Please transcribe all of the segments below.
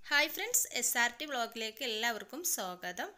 hi friends S R T വ്ളോഗിലേക്ക് എല്ലാവർക്കും സ്വാഗതം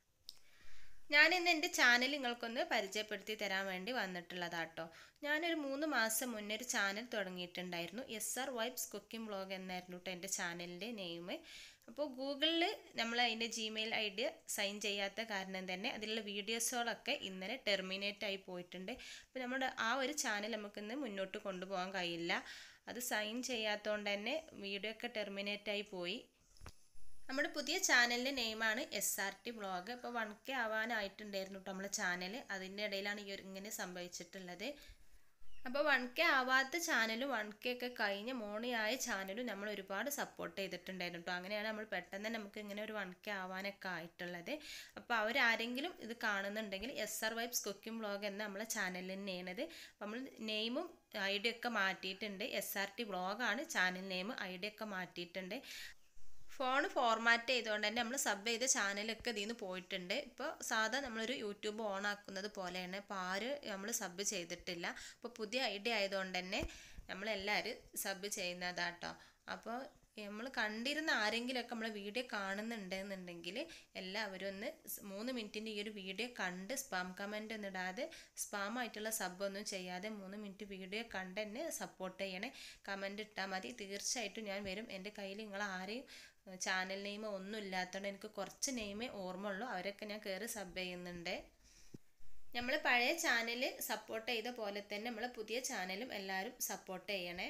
ഞാൻ ഇന്ന് എൻ്റെ ചാനൽ നിങ്ങൾക്കൊന്ന് പരിചയപ്പെടുത്തി തരാൻ വേണ്ടി വന്നിട്ടുള്ളതാട്ടോ ഞാനൊരു മൂന്ന് മാസം മുന്നേ ഒരു ചാനൽ തുടങ്ങിയിട്ടുണ്ടായിരുന്നു S R vibes cooking vlog എന്നായിരുന്നു കേട്ടോ എൻ്റെ ചാനലിൻ്റെ നെയിം അപ്പോൾ ഗൂഗിളിൽ നമ്മൾ അതിൻ്റെ ജിമെയിൽ ഐ ഡി സൈൻ ചെയ്യാത്ത കാരണം തന്നെ അതിലുള്ള വീഡിയോസുകളൊക്കെ ഇന്നലെ ടെർമിനേറ്റ് ആയി പോയിട്ടുണ്ട് അപ്പോൾ നമ്മുടെ ആ ഒരു ചാനൽ നമുക്കിന്ന് മുന്നോട്ട് കൊണ്ടുപോകാൻ കഴിയില്ല അത് സൈൻ ചെയ്യാത്തതുകൊണ്ട് തന്നെ വീഡിയോ ഒക്കെ ടെർമിനേറ്റ് ആയി പോയി നമ്മുടെ പുതിയ ചാനലിൻ്റെ നെയിമാണ് എസ് ആർ ടി വ്ളോഗ് അപ്പോൾ വൺ കെ ആവാനായിട്ടുണ്ടായിരുന്നു കേട്ടോ നമ്മളെ ചാനൽ അതിൻ്റെ ഇടയിലാണ് ഈ ഒരു ഇങ്ങനെ സംഭവിച്ചിട്ടുള്ളത് അപ്പോൾ വൺ കെ ആവാത്ത ചാനലും വൺ കെ ഒക്കെ കഴിഞ്ഞ മോണിയായ ചാനലും നമ്മൾ ഒരുപാട് സപ്പോർട്ട് ചെയ്തിട്ടുണ്ടായിരുന്നു കേട്ടോ അങ്ങനെയാണ് നമ്മൾ പെട്ടെന്ന് തന്നെ നമുക്ക് ഇങ്ങനെ ഒരു വൺ കെ ആവാനൊക്കെ ആയിട്ടുള്ളത് അപ്പോൾ അവരാരെങ്കിലും ഇത് കാണുന്നുണ്ടെങ്കിൽ S R vibes cooking vlog എന്ന നമ്മളെ ചാനൽ തന്നെയാണത് അപ്പോൾ നമ്മൾ നെയിമും ഐ ഡി ഒക്കെ മാറ്റിയിട്ടുണ്ട് എസ് ആർ ടി വ്ളോഗാണ് ചാനൽ നെയിം ഐ ഡി ഒക്കെ മാറ്റിയിട്ടുണ്ട് ഫോൺ ഫോർമാറ്റ് ചെയ്തുകൊണ്ട് തന്നെ നമ്മൾ സബ് ചെയ്ത ചാനലൊക്കെ ഇതിൽ നിന്ന് പോയിട്ടുണ്ട് ഇപ്പോൾ സാധാ നമ്മളൊരു യൂട്യൂബ് ഓൺ ആക്കുന്നത് പോലെയാണ് ഇപ്പോൾ ആര് നമ്മൾ സബ് ചെയ്തിട്ടില്ല ഇപ്പോൾ പുതിയ ഐഡിയ ആയതുകൊണ്ട് തന്നെ നമ്മളെല്ലാവരും സബ് ചെയ്യുന്നതാട്ടോ അപ്പോൾ നമ്മൾ കണ്ടിരുന്ന ആരെങ്കിലുമൊക്കെ നമ്മളെ വീഡിയോ കാണുന്നുണ്ടെന്നുണ്ടെങ്കിൽ എല്ലാവരും ഒന്ന് മൂന്ന് മിനിറ്റിൻ്റെ ഈ ഒരു വീഡിയോ കണ്ട് സ്പാം കമൻ്റ് ഒന്നും ഇടാതെ സ്പാം ആയിട്ടുള്ള സബ് ഒന്നും ചെയ്യാതെ മൂന്ന് മിനിറ്റ് വീഡിയോ കണ്ട് തന്നെ സപ്പോർട്ട് ചെയ്യണേ കമൻ്റ് ഇട്ടാൽ മതി തീർച്ചയായിട്ടും ഞാൻ വരും എൻ്റെ കയ്യിൽ നിങ്ങൾ ആരെയും ചാനൽ നെയിം ഒന്നും ഇല്ലാത്തതുകൊണ്ട് എനിക്ക് കുറച്ച് നെയിമേ ഓർമ്മ ഉള്ളൂ അവരൊക്കെ ഞാൻ കയറി സബ് ചെയ്യുന്നുണ്ട് നമ്മൾ പഴയ ചാനൽ സപ്പോർട്ട് ചെയ്ത പോലെ തന്നെ നമ്മൾ പുതിയ ചാനലും എല്ലാവരും സപ്പോർട്ട് ചെയ്യണേ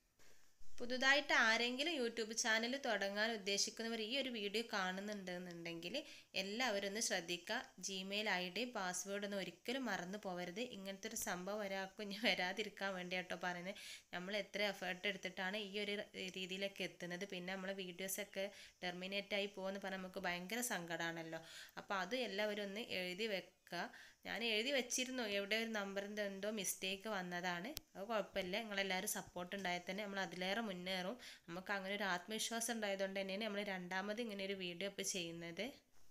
പുതുതായിട്ട് ആരെങ്കിലും യൂട്യൂബ് ചാനൽ തുടങ്ങാൻ ഉദ്ദേശിക്കുന്നവർ ഈ ഒരു വീഡിയോ കാണുന്നുണ്ടെന്നുണ്ടെങ്കിൽ എല്ലാവരും ഒന്ന് ശ്രദ്ധിക്കുക ജിമെയിൽ ഐ ഡി പാസ്വേഡ് ഒന്നും ഒരിക്കലും മറന്നു പോകരുത് ഇങ്ങനത്തെ ഒരു സംഭവം ഒരാൾക്കും ഇനി വരാതിരിക്കാൻ വേണ്ടി കേട്ടോ പറയുന്നത് നമ്മൾ എത്ര എഫേർട്ട് എടുത്തിട്ടാണ് ഈ ഒരു രീതിയിലേക്ക് എത്തുന്നത് പിന്നെ നമ്മളെ വീഡിയോസൊക്കെ ടെർമിനേറ്റ് ആയി പോകുമെന്ന് പറഞ്ഞാൽ നമുക്ക് ഭയങ്കര സങ്കടമാണല്ലോ അപ്പോൾ അത് എല്ലാവരും ഒന്ന് എഴുതി വെക്കുക ഞാൻ എഴുതി വെച്ചിരുന്നു എവിടെ ഒരു നമ്പറിൻ്റെ എന്തോ മിസ്റ്റേക്ക് വന്നതാണ് അത് കുഴപ്പമില്ല നിങ്ങളെല്ലാവരും സപ്പോർട്ട് ഉണ്ടായാൽ തന്നെ നമ്മൾ അതിലേറെ മുന്നേറും നമുക്ക് അങ്ങനെ ഒരു ആത്മവിശ്വാസം ഉണ്ടായതുകൊണ്ട് തന്നെയാണ് നമ്മൾ രണ്ടാമത് ഇങ്ങനെ ഒരു വീഡിയോ ഇപ്പോൾ ചെയ്യുന്നത്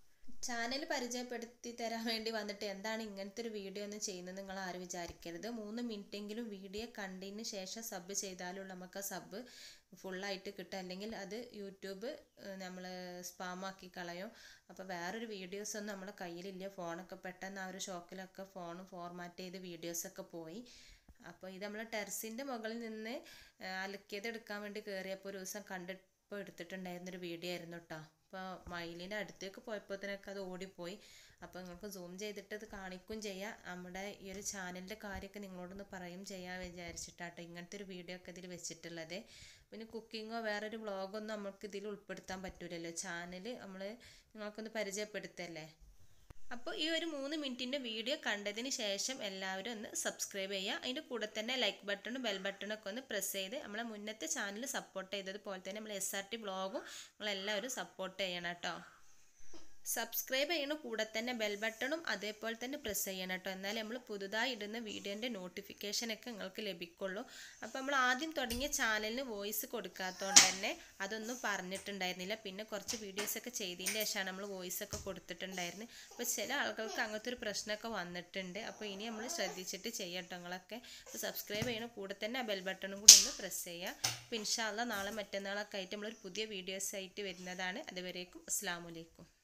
ചാനൽ പരിചയപ്പെടുത്തി തരാൻ വേണ്ടി വന്നിട്ട് എന്താണ് ഇങ്ങനത്തെ ഒരു വീഡിയോ ഒന്ന് ചെയ്യുന്നത് നിങ്ങൾ ആരും വിചാരിക്കരുത് മൂന്ന് മിനിറ്റെങ്കിലും വീഡിയോ കണ്ടതിന് ശേഷം സബ് ചെയ്താലുള്ള നമുക്ക് ആ സബ് ഫുള്ളായിട്ട് കിട്ടും അല്ലെങ്കിൽ അത് യൂട്യൂബ് നമ്മൾ സ്പാമാക്കി കളയും അപ്പോൾ വേറൊരു വീഡിയോസൊന്നും നമ്മുടെ കയ്യിലില്ല ഫോണൊക്കെ പെട്ടെന്ന് ആ ഒരു ഷോക്കിലൊക്കെ ഫോൺ ഫോർമാറ്റ് ചെയ്ത് വീഡിയോസൊക്കെ പോയി അപ്പോൾ ഇത് നമ്മൾ ടെറസിൻ്റെ മുകളിൽ നിന്ന് അലക്കിയത് എടുക്കാൻ വേണ്ടി കയറിയപ്പോൾ ഒരു ദിവസം കണ്ടിപ്പോൾ എടുത്തിട്ടുണ്ടായിരുന്നൊരു വീഡിയോ ആയിരുന്നു കേട്ടോ അപ്പോൾ മയിലിൻ്റെ അടുത്തേക്ക് പോയപ്പോഴത്തേനൊക്കെ അത് ഓടിപ്പോയി അപ്പോൾ നിങ്ങൾക്ക് സൂം ചെയ്തിട്ട് അത് കാണിക്കും ചെയ്യാം നമ്മുടെ ഈ ഒരു ചാനലിൻ്റെ കാര്യമൊക്കെ നിങ്ങളോടൊന്ന് പറയും ചെയ്യാൻ വിചാരിച്ചിട്ടാട്ടോ ഇങ്ങനത്തെ ഒരു വീഡിയോ ഒക്കെ ഇതിൽ വെച്ചിട്ടുള്ളത് പിന്നെ കുക്കിങ്ങോ വേറൊരു വ്ളോഗൊന്നും നമുക്ക് ഇതിൽ ഉൾപ്പെടുത്താൻ പറ്റൂലല്ലോ ചാനൽ നമ്മൾ നിങ്ങൾക്കൊന്ന് പരിചയപ്പെടുത്തല്ലേ അപ്പോൾ ഈ ഒരു മൂന്ന് മിനിറ്റിൻ്റെ വീഡിയോ കണ്ടതിന് ശേഷം എല്ലാവരും ഒന്ന് സബ്സ്ക്രൈബ് ചെയ്യുക അതിൻ്റെ കൂടെ തന്നെ ലൈക്ക് ബട്ടണും ബെൽ ബട്ടണും ഒക്കെ ഒന്ന് പ്രസ് ചെയ്ത് നമ്മളെ മുന്നത്തെ ചാനൽ സപ്പോർട്ട് ചെയ്തതുപോലെ തന്നെ നമ്മൾ എസ് ആർ ടി ബ്ലോഗും നിങ്ങളെല്ലാവരും സപ്പോർട്ട് ചെയ്യണം കേട്ടോ സബ്സ്ക്രൈബ് ചെയ്യണ കൂടെ തന്നെ ബെൽ ബട്ടണും അതേപോലെ തന്നെ പ്രസ് ചെയ്യണം കേട്ടോ എന്നാലേ നമ്മൾ പുതുതായി ഇടുന്ന വീഡിയോൻ്റെ നോട്ടിഫിക്കേഷനൊക്കെ നിങ്ങൾക്ക് ലഭിക്കുള്ളൂ അപ്പോൾ നമ്മൾ ആദ്യം തുടങ്ങിയ ചാനലിന് വോയിസ് കൊടുക്കാത്തതുകൊണ്ട് തന്നെ അതൊന്നും പറഞ്ഞിട്ടുണ്ടായിരുന്നില്ല പിന്നെ കുറച്ച് വീഡിയോസൊക്കെ ചെയ്തതിൻ്റെ ശേഷമാണ് നമ്മൾ വോയിസൊക്കെ കൊടുത്തിട്ടുണ്ടായിരുന്നത് അപ്പോൾ ചില ആളുകൾക്ക് അങ്ങനത്തെ ഒരു പ്രശ്നമൊക്കെ വന്നിട്ടുണ്ട് അപ്പോൾ ഇനി നമ്മൾ ശ്രദ്ധിച്ചിട്ട് ചെയ്യട്ടോ നിങ്ങളൊക്കെ അപ്പോൾ സബ്സ്ക്രൈബ് ചെയ്യണ കൂടെ തന്നെ ആ ബെൽ ബട്ടണും കൂടി ഒന്ന് പ്രസ് ചെയ്യുക അപ്പോൾ ഇൻഷാല്ല നാളെ മറ്റന്നാളൊക്കെ ആയിട്ട് നമ്മളൊരു പുതിയ വീഡിയോസ് ആയിട്ട് വരുന്നതാണ് അതുവരേക്കും അസ്സാം വലൈക്കും